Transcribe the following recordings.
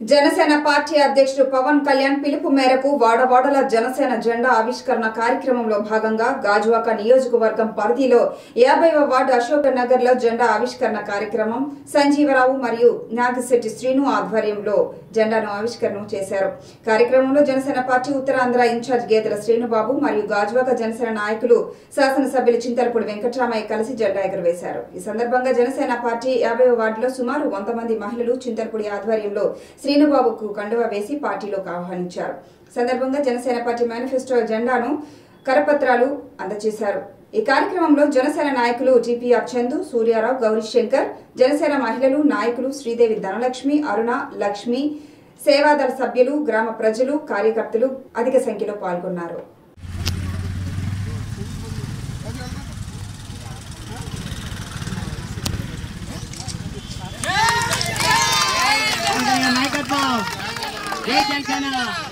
Janasena party అధ్యక్షుడు పవన్ కళ్యాణ్ పిలుపు మేరకు వాడవాడల జనసేన జెండా ఆవిష్కరణ కార్యక్రమంలో భాగంగా గాజువాక నియోజకవర్గం పరిధిలో యాభైవ వార్డు అశోక్ నగర్ లో జెండా ఆవిష్కరణ కార్యక్రమం సంజీవరావు మరియు నాగశెట్టి శ్రీను ఆధ్వర్యంలో జెండాను ఆవిష్కరణ చేశారు కార్యక్రమంలో జనసేన పార్టీ ఉత్తరాంధ్ర ఇన్ఛార్జ్ గేదెల శ్రీనుబాబు మరియు గాజువాక జనసేన నాయకులు శాసనసభ్యులు చింతలపూడి వెంకటరామయ్య కలిసి జెండా ఎగురవేశారు ఈ సందర్భంగా జనసేన పార్టీ యాభై వార్డులో సుమారు వంద మంది మహిళలు చింతలపూడి ఆధ్వర్యంలో శ్రీనుబాబుకు కండువా వేసి పార్టీలోకి ఆహ్వానించారు సందర్భంగా జనసేన పార్టీ మేనిఫెస్టో జెండాను కరపత్రాలు అందజేశారు ఈ కార్యక్రమంలో జనసేన నాయకులు జిపిఆర్ చందు సూర్యారావు గౌరీశంకర్ జనసేన మహిళలు నాయకులు శ్రీదేవి ధనలక్ష్మి అరుణ లక్ష్మి సేవాదళ సభ్యులు గ్రామ ప్రజలు కార్యకర్తలు అధిక సంఖ్యలో పాల్గొన్నారు జనసేన నాయకత్వం జై జనసేన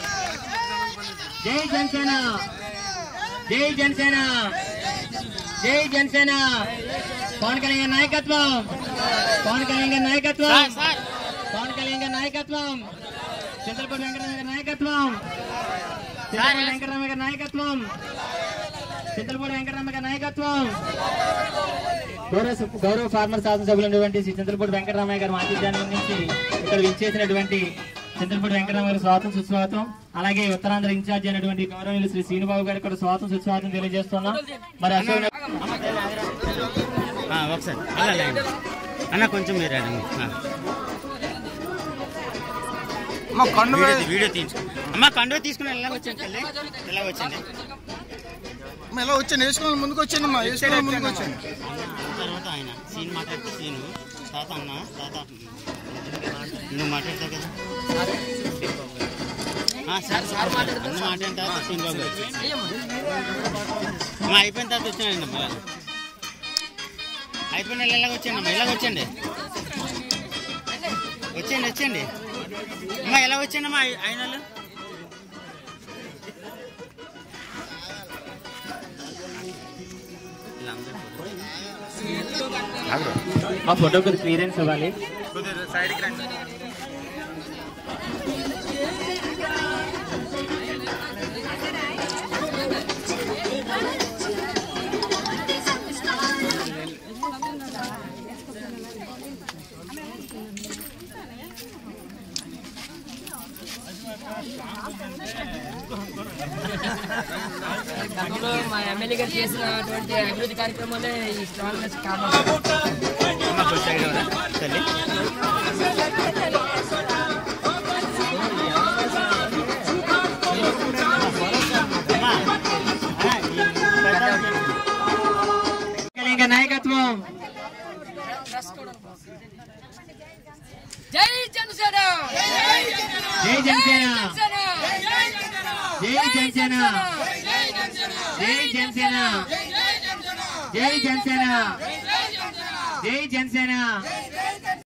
జై జనసేన జై జనసేన జై జనసేన పవన్ కళ్యాణ్ నాయకత్వం పవన్ కళ్యాణ్ గారి నాయకత్వం పవన్ కళ్యాణ్ గారి నాయకత్వం చింతలపూడి వెంకటరామ గారి నాయకత్వం చింతలపూడి వెంకటరామ గారి నాయకత్వం చింతలపూడి వెంకటరామ గారి నాయకత్వం గౌరవ గౌరవ ఫార్మర్ శాసనసభ్యులైనటువంటి శ్రీ చింతలపూడి వెంకటరామయ్య గారు మాట్లాడడానికి నుంచి ఇక్కడ విచ్చేసినటువంటి చింతలపూడి వెంకటరామ గారి స్వాగతం సుస్వాగతం అలాగే ఉత్తరాంధ్ర ఇన్ఛార్జ్ అయినటువంటి గౌరవనీయులు శ్రీ శ్రీనుబాబు గారికి కూడా స్వాగతం సుస్వాగతం తెలియజేస్తున్నాం మరి అశోక్ ఆ, ఒకసారి అలా లేండి. అన్న కొంచెం మీరు రండి. ఆ. మా కండు వీడియో తీ- వీడియో తీయించు అమ్మ కండువ తీసుకుని ఎలా వచ్చాను తల్లి ఎలా వచ్చింది ఇలా వచ్చాను వేసుకుని ముందుకు వచ్చాను అమ్మా వేసుకుని ముందుకు వచ్చాను తర్వాత ఆయన సీన్ మాట్లాడితే సీను తాత అన్న తాత నువ్వు మాట్లాడతావు కదా ఆ, సార్ సార్ అన్న మాట్లాడిన తర్వాత సీన్ బాబు గారు. అమ్మ అయిపోయిన తర్వాత వచ్చానండి అమ్మ అయిపోయిన వాళ్ళు ఇలాగ వచ్చాను అమ్మ ఇలాగ వచ్చండి వచ్చండి వచ్చండి అమ్మ ఎలా వచ్చాను అమ్మా ఆయన వాళ్ళు వీళ్ళందరూ మా ఫోటోకి క్లియరెన్స్ ఇవ్వాలి గతంలో మా ఎమ్మెల్యే గారు చేసినటువంటి అభివృద్ధి కార్యక్రమాలే ఈ స్ట్రాంగ్నెస్ కారణం అమ్మ కొంచెం సైడ్ ఇవ్వరా? తల్లి అమ్మా. ఆ, ఈ కళ్యాణ్ గారి నాయకత్వం జై జనసేన జై జనసేన జనసేన జై జనసేన జై జనసేన జై జనసేన జై జనసేన